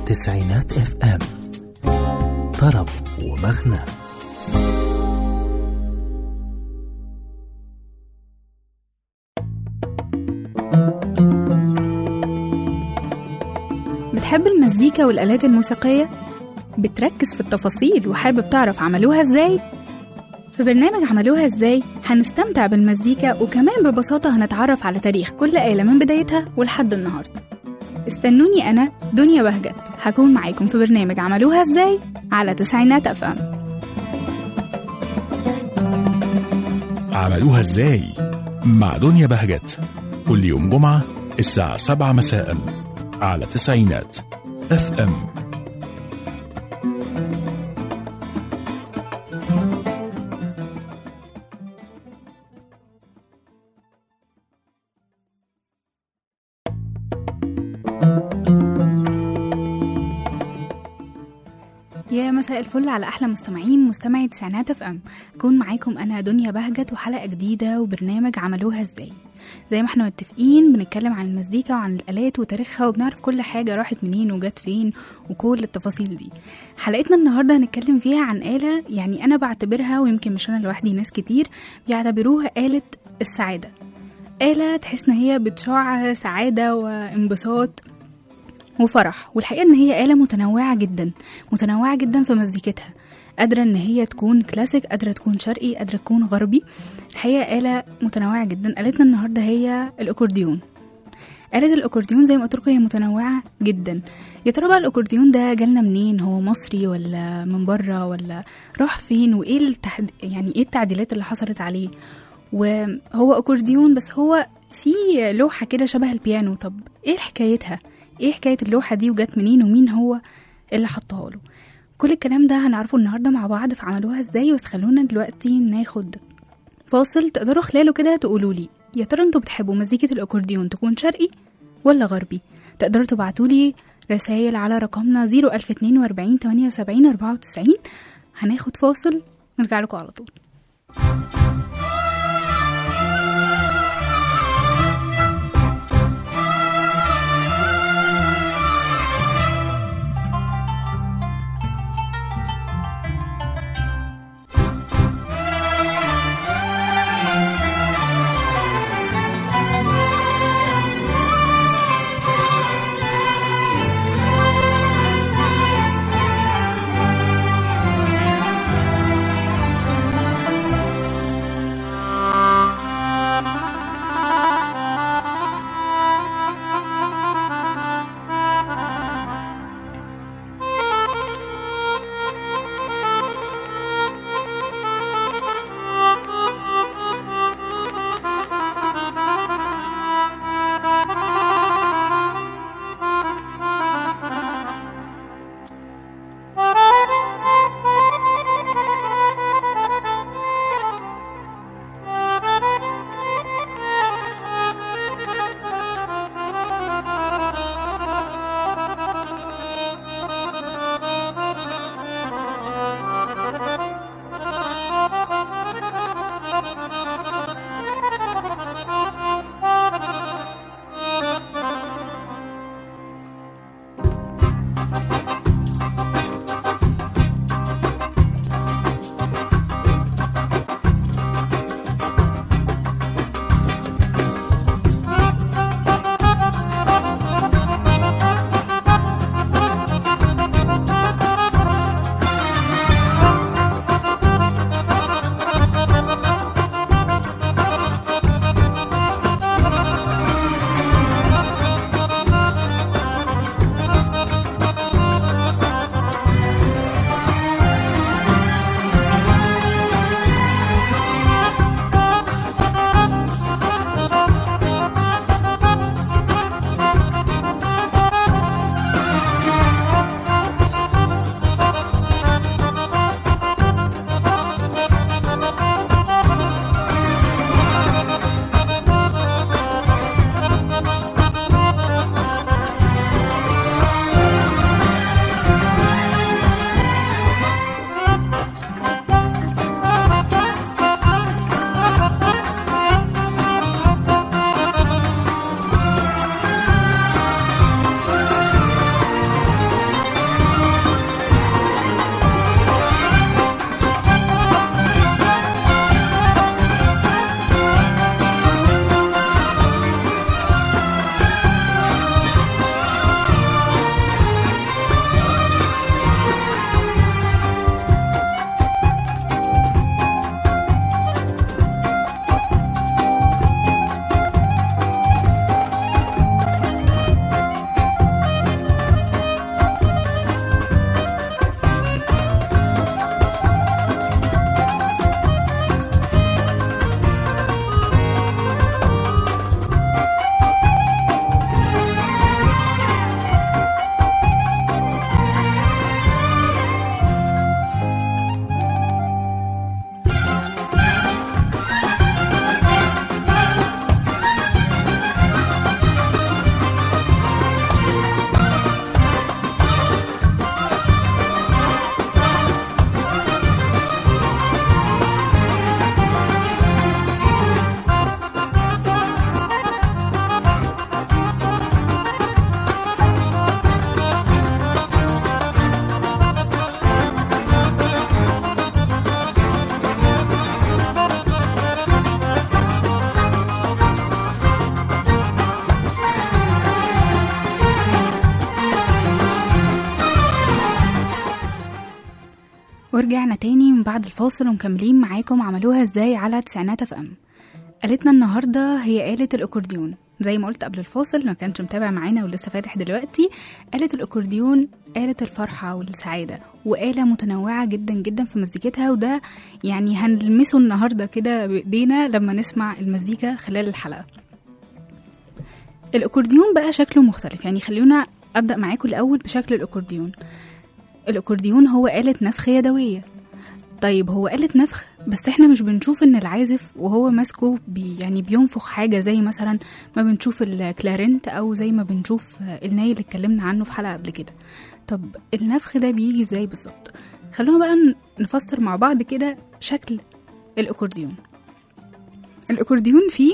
تسعينات اف ام طرب ومغنى بتحب المزيكا والآلات الموسيقية؟ بتركز في التفاصيل وحابب تعرف عملوها ازاي؟ في برنامج عملوها ازاي هنستمتع بالمزيكا وكمان ببساطة هنتعرف على تاريخ كل آلة من بدايتها ولحد النهاردة استنوني أنا دنيا بهجت هكون معاكم في برنامج عملوها ازاي على تسعينات أف أم عملوها ازاي مع دنيا بهجت كل يوم جمعة الساعة سبعة مساء على تسعينات اف ام يا مساء الفل على احلى مستمعين مستمعي تسعينات اف ام اكون معاكم انا دنيا بهجت وحلقه جديده وبرنامج عملوها ازاي زي ما احنا متفقين بنتكلم عن المزيكا وعن الالات وتاريخها وبنعرف كل حاجه راحت منين وجت فين وكل التفاصيل دي حلقتنا النهارده هنتكلم فيها عن آلة يعني انا بعتبرها ويمكن مش انا لوحدي ناس كتير بيعتبروها آلة السعاده آلة تحس ان هي بتشع سعاده وانبساط وفرح والحقيقة إن هي آلة متنوعة جدا متنوعة جدا في مزيكتها قادرة إن هي تكون كلاسيك قادرة تكون شرقي قادرة تكون غربي الحقيقة آلة متنوعة جدا آلتنا النهاردة هي الأكورديون آلة الأكورديون زي ما قلت لكم هي متنوعة جدا يا ترى بقى الأكورديون ده جالنا منين هو مصري ولا من بره ولا راح فين وإيه التحد... يعني إيه التعديلات اللي حصلت عليه وهو أكورديون بس هو في لوحة كده شبه البيانو طب إيه حكايتها ايه حكايه اللوحه دي وجت منين ومين هو اللي حطها له كل الكلام ده هنعرفه النهارده مع بعض في عملوها ازاي بس خلونا دلوقتي ناخد فاصل تقدروا خلاله كده تقولوا لي يا ترى انتوا بتحبوا مزيكه الاكورديون تكون شرقي ولا غربي تقدروا تبعتوا لي رسائل على رقمنا 01042 78 94 هناخد فاصل نرجع لكم على طول ورجعنا تاني من بعد الفاصل ومكملين معاكم عملوها ازاي على تسعينات اف ام قالتنا النهارده هي آلة الأكورديون زي ما قلت قبل الفاصل ما كانش متابع معانا ولسه فاتح دلوقتي آلة الأكورديون آلة الفرحة والسعادة وآلة متنوعة جدا جدا في مزيكتها وده يعني هنلمسه النهارده كده بإيدينا لما نسمع المزيكا خلال الحلقة الأكورديون بقى شكله مختلف يعني خلونا أبدأ معاكم الأول بشكل الأكورديون الأكورديون هو آلة نفخ يدوية طيب هو آلة نفخ بس احنا مش بنشوف ان العازف وهو ماسكه بي يعني بينفخ حاجة زي مثلا ما بنشوف الكلارنت او زي ما بنشوف الناي اللي اتكلمنا عنه في حلقة قبل كده طب النفخ ده بيجي ازاي بالظبط خلونا بقى نفسر مع بعض كده شكل الأكورديون الأكورديون فيه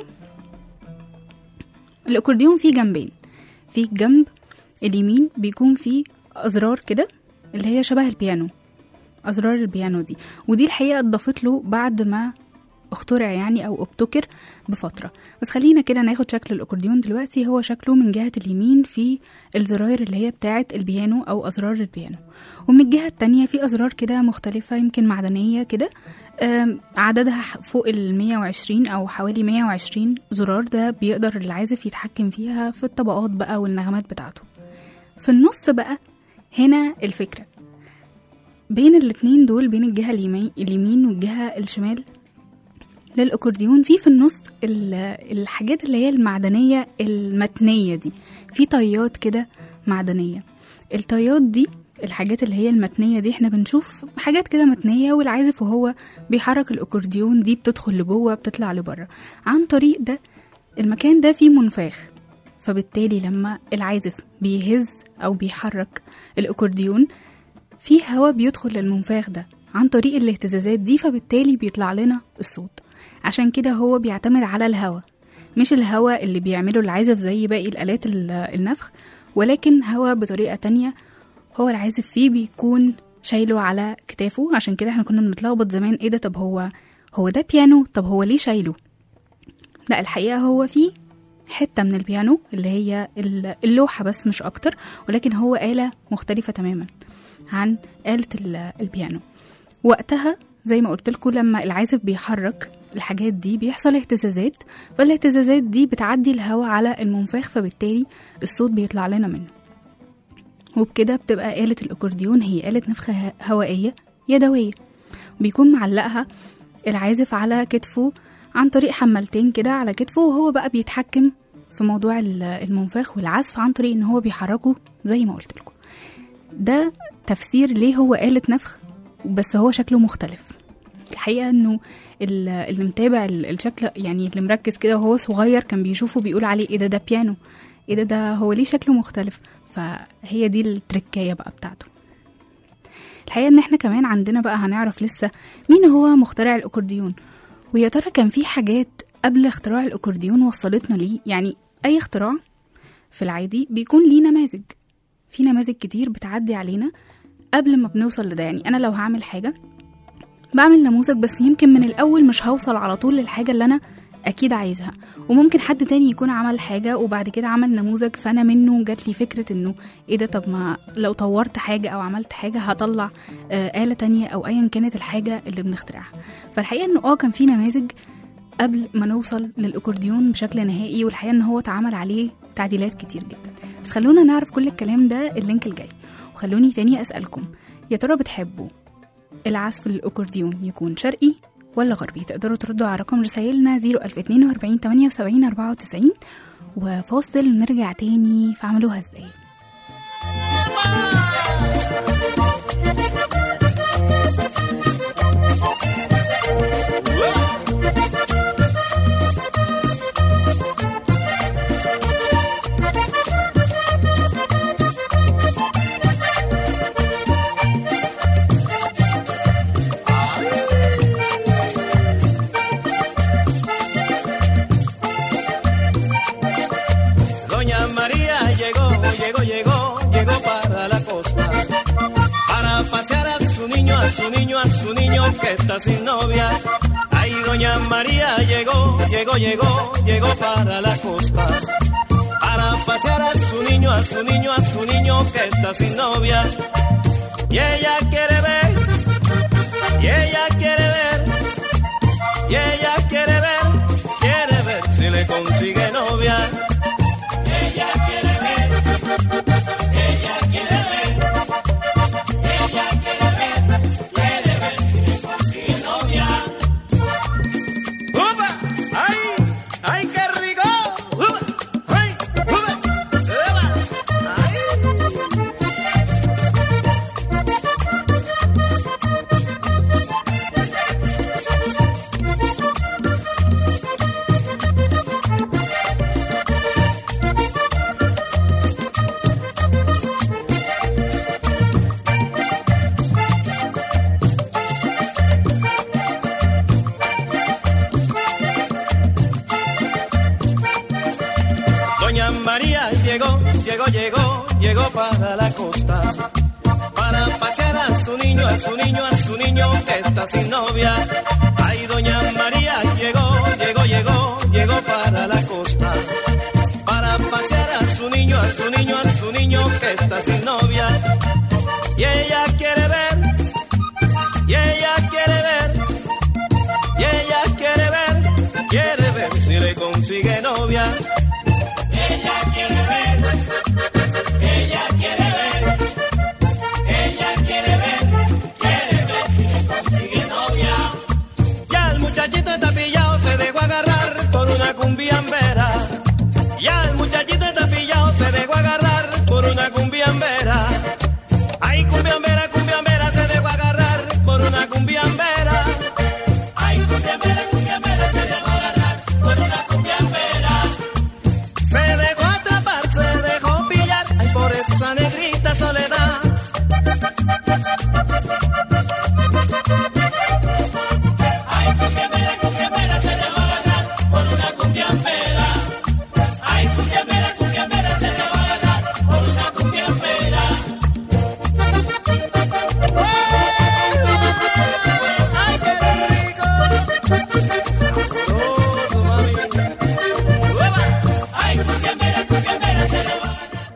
الأكورديون فيه جنبين في الجنب اليمين بيكون فيه أزرار كده اللي هي شبه البيانو أزرار البيانو دي ودي الحقيقة اتضافت له بعد ما اخترع يعني أو ابتكر بفترة بس خلينا كده ناخد شكل الأكورديون دلوقتي هو شكله من جهة اليمين في الزراير اللي هي بتاعة البيانو أو أزرار البيانو ومن الجهة التانية في أزرار كده مختلفة يمكن معدنية كده آم، عددها فوق ال 120 أو حوالي 120 زرار ده بيقدر العازف يتحكم فيها في الطبقات بقى والنغمات بتاعته في النص بقى هنا الفكرة بين الاتنين دول بين الجهة اليمين, اليمين والجهة الشمال للأكورديون في في النص ال- الحاجات اللي هي المعدنية المتنية دي في طيات كده معدنية الطيات دي الحاجات اللي هي المتنية دي احنا بنشوف حاجات كده متنية والعازف وهو بيحرك الأكورديون دي بتدخل لجوه بتطلع لبره عن طريق ده المكان ده فيه منفاخ فبالتالي لما العازف بيهز أو بيحرك الأكورديون في هواء بيدخل للمنفاخ ده عن طريق الاهتزازات دي فبالتالي بيطلع لنا الصوت عشان كده هو بيعتمد على الهواء مش الهواء اللي بيعمله العازف زي باقي الآلات ال- النفخ ولكن هواء بطريقة تانية هو العازف فيه بيكون شايله على كتافه عشان كده احنا كنا بنتلخبط زمان ايه ده طب هو هو ده بيانو طب هو ليه شايله لا الحقيقة هو فيه حتة من البيانو اللي هي ال- اللوحة بس مش أكتر ولكن هو آلة مختلفة تماما عن آلة ال- البيانو وقتها زي ما قلت لكم لما العازف بيحرك الحاجات دي بيحصل اهتزازات فالاهتزازات دي بتعدي الهواء على المنفاخ فبالتالي الصوت بيطلع لنا منه وبكده بتبقى آلة الأكورديون هي آلة نفخ ه- هوائية يدوية بيكون معلقها العازف على كتفه عن طريق حمالتين كده على كتفه وهو بقى بيتحكم في موضوع ال- المنفاخ والعزف عن طريق ان هو بيحركه زي ما قلت لكم ده تفسير ليه هو آلة نفخ بس هو شكله مختلف الحقيقة انه ال- اللي متابع ال- الشكل يعني اللي مركز كده وهو صغير كان بيشوفه بيقول عليه ايه ده ده بيانو ايه ده ده هو ليه شكله مختلف فهي دي التركاية بقى بتاعته الحقيقة ان احنا كمان عندنا بقى هنعرف لسه مين هو مخترع الأكورديون ويا ترى كان في حاجات قبل اختراع الأكورديون وصلتنا ليه يعني أي اختراع في العادي بيكون ليه نماذج في نماذج كتير بتعدي علينا قبل ما بنوصل لده يعني أنا لو هعمل حاجة بعمل نموذج بس يمكن من الأول مش هوصل على طول للحاجة اللي أنا أكيد عايزها وممكن حد تاني يكون عمل حاجة وبعد كده عمل نموذج فأنا منه جات لي فكرة إنه إيه ده طب ما لو طورت حاجة أو عملت حاجة هطلع آه آلة تانية أو أيا كانت الحاجة اللي بنخترعها فالحقيقة إنه آه كان في نماذج قبل ما نوصل للأكورديون بشكل نهائي والحقيقة إن هو اتعمل عليه تعديلات كتير جدا بس خلونا نعرف كل الكلام ده اللينك الجاي وخلوني تاني أسألكم يا ترى بتحبوا العزف الأكورديون يكون شرقي ولا غربي تقدروا تردوا على رقم رسايلنا 01042 78 94 وفاصل ونرجع تاني فعملوها ازاي Doña María llegó, llegó, llegó, llegó para la costa. Para pasear a su niño, a su niño, a su niño que está sin novia. Ay, Doña María llegó, llegó, llegó, llegó para la costa. Para pasear a su niño, a su niño, a su niño que está sin novia. Y ella quiere ver consigue novia. Ella quiere ver, ella quiere ver, ella quiere ver, quiere ver si le consigue novia. ¡Upa! ¡Ay! ¡Ay, qué rico! ¡Upa! ¡Ay! ¡Upa! ¡Upa! ¡Ay! Doña María llegó, llegó, llegó, llegó para la costa. Para pasear a su niño, a su niño, a su niño que está sin novia. Ay, Doña María llegó, llegó, llegó, llegó para la costa. Para pasear a su niño, a su niño, a su niño que está sin novia. Y ella quiere ver, y ella quiere ver, y ella quiere ver, quiere ver si le consigue novia. Ella quiere ver, ella quiere ver, ella quiere ver, quiere ver si le consigue novia. Ya el muchachito está pillado, se dejó agarrar por una cumbiambera. Ya el muchachito está pillado, se dejó agarrar por una cumbiambera. Ay, cumbiambera, cumbiambera, se dejó agarrar por una cumbiambera. Ay, cumbiambera, cumbiambera, se dejó agarrar por una cumbiambera. Se dejó atrapar, se dejó pillar, ay por esa negrita soledad. Ay, cumbiambera, cumbiambera, se dejó agarrar por una cumbiambera. Ay, cumbiambera, cumbiambera, se dejó agarrar por una cumbiambera. ¡Ay, qué rico! Sabroso, mami. Ay, cumbiambera, cumbiambera, se dejó agarrar.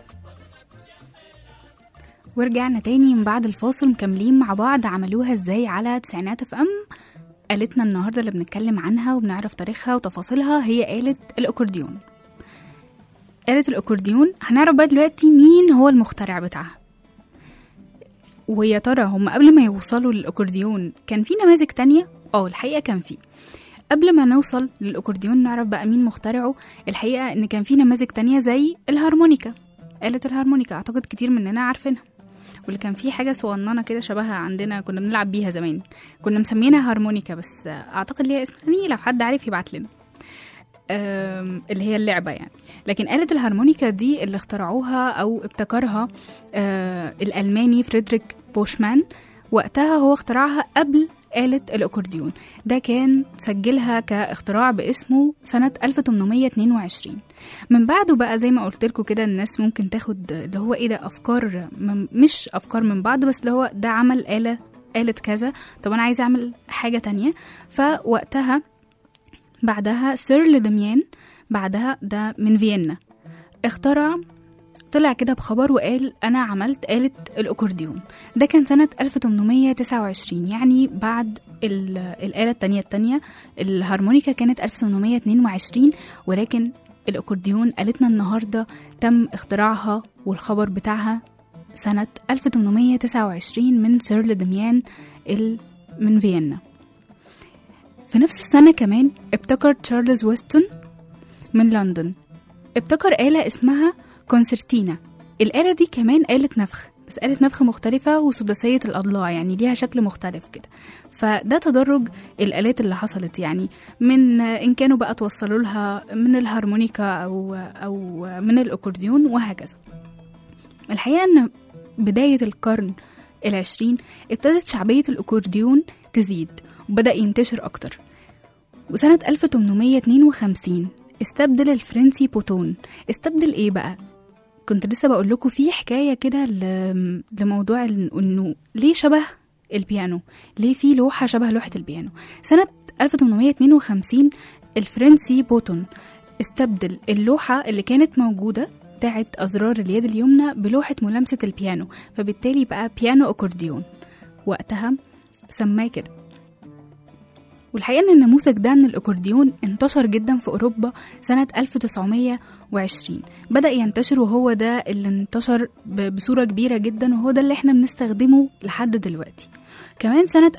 ورجعنا تاني من بعد الفاصل مكملين مع بعض عملوها ازاي على تسعينات اف ام آلتنا النهارده اللي بنتكلم عنها وبنعرف تاريخها وتفاصيلها هي آلة الأكورديون آلة الأكورديون هنعرف بقى دلوقتي مين هو المخترع بتاعها ويا ترى هم قبل ما يوصلوا للأكورديون كان في نماذج تانية؟ اه الحقيقة كان في قبل ما نوصل للأكورديون نعرف بقى مين مخترعه الحقيقة إن كان في نماذج تانية زي الهارمونيكا آلة الهارمونيكا أعتقد كتير مننا عارفينها واللي كان في حاجة صغننة كده شبهها عندنا كنا بنلعب بيها زمان كنا مسمينها هارمونيكا بس أعتقد ليها اسم تاني لو حد عارف يبعت لنا أم، اللي هي اللعبة يعني لكن آلة الهارمونيكا دي اللي اخترعوها أو ابتكرها آه الألماني فريدريك بوشمان وقتها هو اخترعها قبل آلة الأكورديون ده كان سجلها كاختراع باسمه سنة 1822 من بعده بقى زي ما قلت لكم كده الناس ممكن تاخد اللي هو ايه ده أفكار من مش أفكار من بعض بس اللي هو ده عمل آلة آلة كذا طب أنا عايزة أعمل حاجة تانية فوقتها بعدها سير لدميان بعدها ده من فيينا اخترع طلع كده بخبر وقال أنا عملت آلة الأكورديون ده كان سنة 1829 يعني بعد ال- الآلة التانية التانية الهارمونيكا كانت 1822 ولكن الأكورديون آلتنا النهاردة تم اختراعها والخبر بتاعها سنة 1829 من سير لدميان ال- من فيينا في نفس السنة كمان ابتكر تشارلز ويستون من لندن ابتكر آلة اسمها كونسرتينا الآلة دي كمان آلة نفخ بس آلة نفخ مختلفة وسداسية الأضلاع يعني ليها شكل مختلف كده فده تدرج الآلات اللي حصلت يعني من إن كانوا بقى توصلوا لها من الهارمونيكا أو أو من الأكورديون وهكذا الحقيقة إن بداية القرن العشرين ابتدت شعبية الأكورديون تزيد وبدأ ينتشر أكتر وسنة 1852 استبدل الفرنسي بوتون استبدل ايه بقى كنت لسه بقول لكم في حكايه كده ل- لموضوع ال- انه ليه شبه البيانو ليه في لوحه شبه لوحه البيانو سنه 1852 الفرنسي بوتون استبدل اللوحه اللي كانت موجوده بتاعت أزرار اليد اليمنى بلوحة ملامسة البيانو فبالتالي بقى بيانو أكورديون وقتها سماه كده والحقيقة إن النموذج ده من الأكورديون انتشر جدا في أوروبا سنة 1920 بدأ ينتشر وهو ده اللي انتشر ب- بصورة كبيرة جدا وهو ده اللي احنا بنستخدمه لحد دلوقتي كمان سنة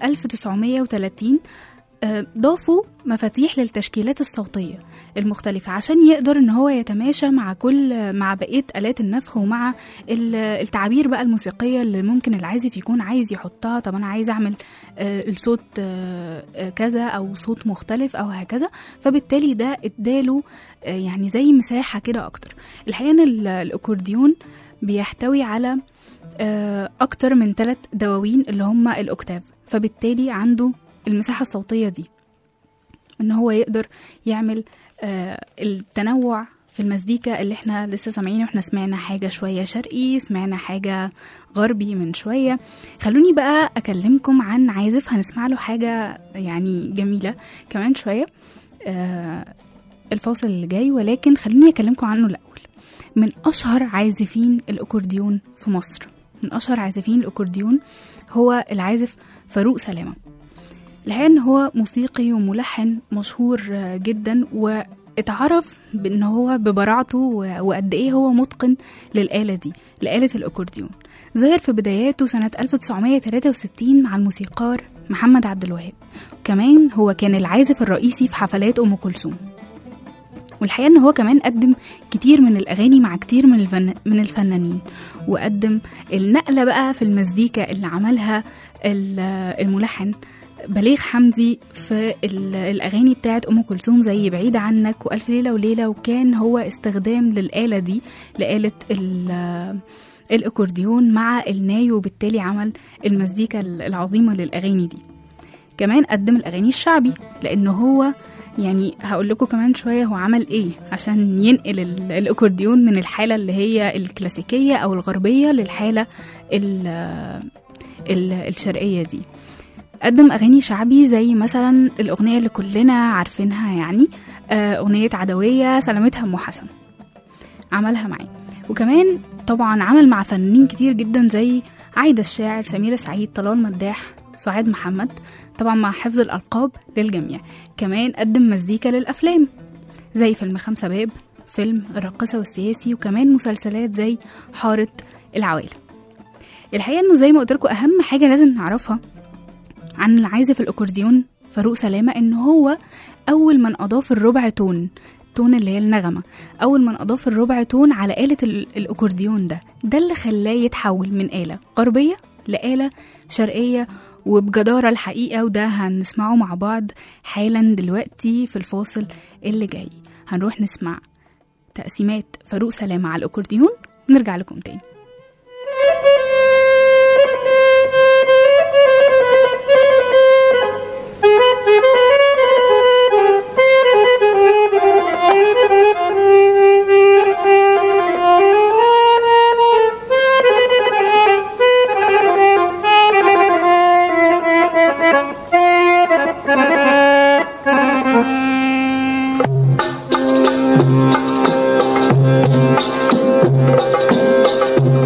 1930 آه، ضافوا مفاتيح للتشكيلات الصوتية المختلفة عشان يقدر ان هو يتماشى مع كل مع بقية آلات النفخ ومع ال- التعابير بقى الموسيقية اللي ممكن العازف يكون عايز يحطها طب انا عايز اعمل آه، الصوت آه، آه، كذا او صوت مختلف او هكذا فبالتالي ده اداله آه، يعني زي مساحة كده اكتر الحقيقة ان ال- الاكورديون بيحتوي على آه، اكتر من ثلاث دواوين اللي هم الاوكتاف فبالتالي عنده المساحة الصوتية دي ان هو يقدر يعمل آه، التنوع في المزيكا اللي احنا لسه سامعينه احنا سمعنا حاجة شوية شرقي سمعنا حاجة غربي من شوية خلوني بقى أكلمكم عن عازف هنسمع له حاجة يعني جميلة كمان شوية آه الفاصل اللي جاي ولكن خلوني أكلمكم عنه الأول من أشهر عازفين الأكورديون في مصر من أشهر عازفين الأكورديون هو العازف فاروق سلامة الحقيقة إن هو موسيقي وملحن مشهور آه، جدا واتعرف بإن هو ببراعته و- وقد إيه هو متقن للآلة دي لآلة الأكورديون ظهر في بداياته سنة 1963 مع الموسيقار محمد عبد الوهاب كمان هو كان العازف الرئيسي في حفلات أم كلثوم والحقيقة إن هو كمان قدم كتير من الأغاني مع كتير من, الفن... من الفنانين وقدم النقلة بقى في المزيكا اللي عملها ال- الملحن بليغ حمدي في ال- الأغاني بتاعت أم كلثوم زي بعيد عنك وألف ليلة وليلة وكان هو استخدام للآلة دي لآلة ال- الأكورديون مع الناي وبالتالي عمل المزيكا العظيمة للأغاني دي كمان قدم الأغاني الشعبي لأنه هو يعني هقول لكم كمان شوية هو عمل إيه عشان ينقل ال- الأكورديون من الحالة اللي هي الكلاسيكية أو الغربية للحالة ال ال الشرقية دي قدم أغاني شعبي زي مثلا الأغنية اللي كلنا عارفينها يعني آه، أغنية عدوية سلامتها أم حسن عملها معاه وكمان طبعا عمل مع فنانين كتير جدا زي عايدة الشاعر سميرة سعيد طلال مداح سعاد محمد طبعا مع حفظ الألقاب للجميع كمان قدم مزيكا للأفلام زي فيلم خمسة باب فيلم الراقصة والسياسي وكمان مسلسلات زي حارة العوالم الحقيقة انه زي ما قلت لكم أهم حاجة لازم نعرفها عن العازف الأكورديون فاروق سلامة إن هو أول من أضاف الربع تون تون اللي هي النغمة أول من أضاف الربع تون على آلة ال- الأكورديون ده ده اللي خلاه يتحول من آلة غربية لآلة شرقية وبجدارة الحقيقة وده هنسمعه مع بعض حالا دلوقتي في الفاصل اللي جاي هنروح نسمع تقسيمات فاروق سلامة على الأكورديون ونرجع لكم تاني Thank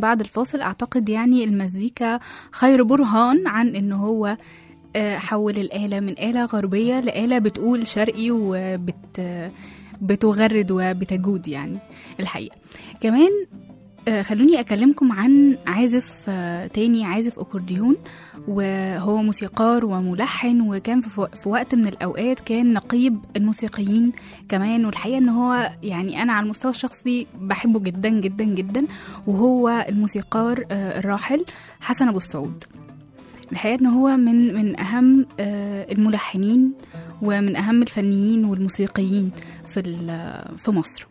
بعد الفاصل اعتقد يعني المزيكا خير برهان عن ان هو آه، حول الآلة من آلة غربية لآلة بتقول شرقي وبت بتغرد وبتجود يعني الحقيقة كمان آه، خلوني أكلمكم عن عازف آه، تاني عازف أكورديون وهو موسيقار وملحن وكان في فو- في وقت من الأوقات كان نقيب الموسيقيين كمان والحقيقة إن هو يعني أنا على المستوى الشخصي بحبه جدا جدا جدا وهو الموسيقار آه، الراحل حسن أبو السعود الحقيقة إن هو من من أهم آه، الملحنين ومن أهم الفنيين والموسيقيين في ال- في مصر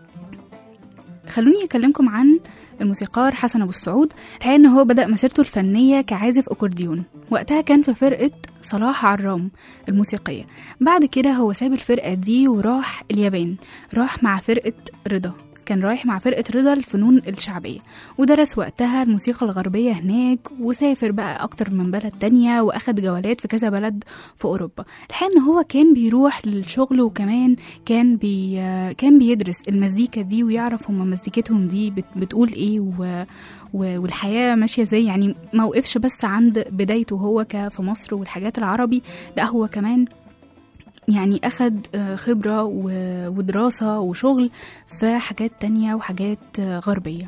خلوني أكلمكم عن الموسيقار حسن أبو السعود الحقيقة إن هو بدأ مسيرته الفنية كعازف أكورديون وقتها كان في فرقة صلاح عرام الموسيقية بعد كده هو ساب الفرقة دي وراح اليابان راح مع فرقة رضا كان رايح مع فرقة رضا الفنون الشعبية ودرس وقتها الموسيقى الغربية هناك وسافر بقى أكتر من بلد تانية وأخد جولات في كذا بلد في أوروبا الحقيقة إن هو كان بيروح للشغل وكمان كان بي كان بيدرس المزيكا دي ويعرف هما مزيكتهم دي بت بتقول إيه و و- والحياة ماشية ازاي يعني ما وقفش بس عند بدايته هو ك- في مصر والحاجات العربي لا هو كمان يعني أخد آه، خبرة و- ودراسة وشغل في حاجات تانية وحاجات آه، غربية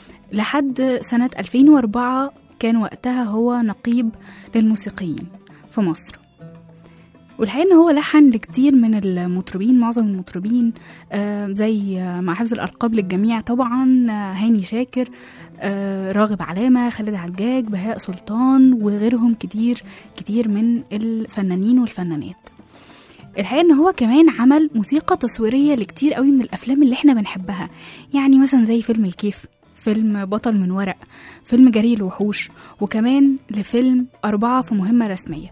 لحد سنة 2004 كان وقتها هو نقيب للموسيقيين في مصر والحقيقة إن هو لحن لكتير من المطربين معظم المطربين آه، زي آه، مع حفظ الألقاب للجميع طبعا آه، هاني شاكر آه، راغب علامة خالد عجاج بهاء سلطان وغيرهم كتير كتير من الفنانين والفنانات الحقيقة ان هو كمان عمل موسيقى تصويرية لكتير قوي من الافلام اللي احنا بنحبها يعني مثلا زي فيلم الكيف فيلم بطل من ورق فيلم جري الوحوش وكمان لفيلم أربعة في مهمة رسمية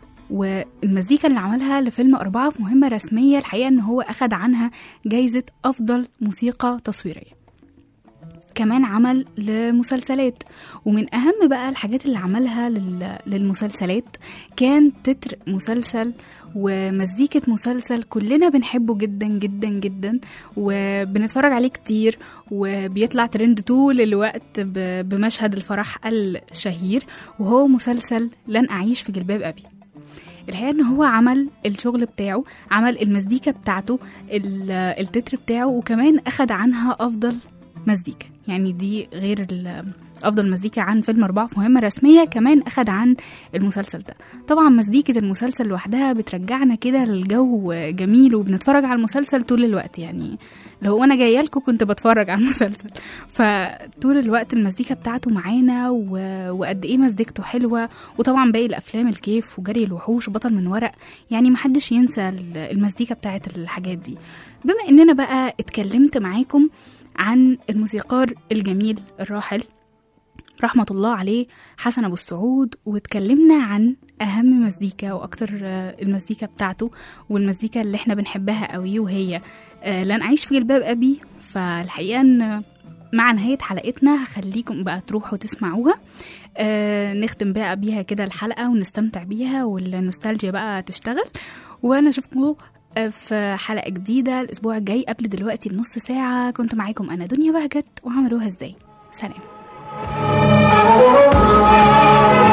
والمزيكا اللي عملها لفيلم أربعة في مهمة رسمية الحقيقة إن هو أخد عنها جايزة أفضل موسيقى تصويرية كمان عمل لمسلسلات ومن أهم بقى الحاجات اللي عملها لل- للمسلسلات كان تتر مسلسل ومزيكة مسلسل كلنا بنحبه جدا جدا جدا وبنتفرج عليه كتير وبيطلع ترند طول الوقت ب- بمشهد الفرح الشهير وهو مسلسل لن أعيش في جلباب أبي الحقيقة ان هو عمل الشغل بتاعه عمل المزيكا بتاعته ال- التتر بتاعه وكمان اخد عنها افضل مزيكا يعني دي غير ال- افضل مزيكا عن فيلم اربعة في مهمة رسمية كمان اخد عن المسلسل ده طبعا مزيكة المسلسل لوحدها بترجعنا كده للجو جميل وبنتفرج على المسلسل طول الوقت يعني لو انا جايه لكم كنت بتفرج على المسلسل فطول الوقت المزيكا بتاعته معانا و... وقد ايه مزيكته حلوه وطبعا باقي الافلام الكيف وجري الوحوش وبطل من ورق يعني محدش ينسى ال- المزيكا بتاعت الحاجات دي بما اننا بقى اتكلمت معاكم عن الموسيقار الجميل الراحل رحمة الله عليه حسن أبو السعود واتكلمنا عن أهم مزيكا وأكتر آه، المزيكا بتاعته والمزيكا اللي احنا بنحبها قوي وهي آه، لن أعيش في جلباب أبي فالحقيقة إن مع نهاية حلقتنا هخليكم بقى تروحوا تسمعوها آه نختم بقى بيها كده الحلقة ونستمتع بيها والنوستالجيا بقى تشتغل وأنا أشوفكم آه، في حلقة جديدة الأسبوع الجاي قبل دلوقتي بنص ساعة كنت معاكم أنا دنيا بهجت وعملوها ازاي سلام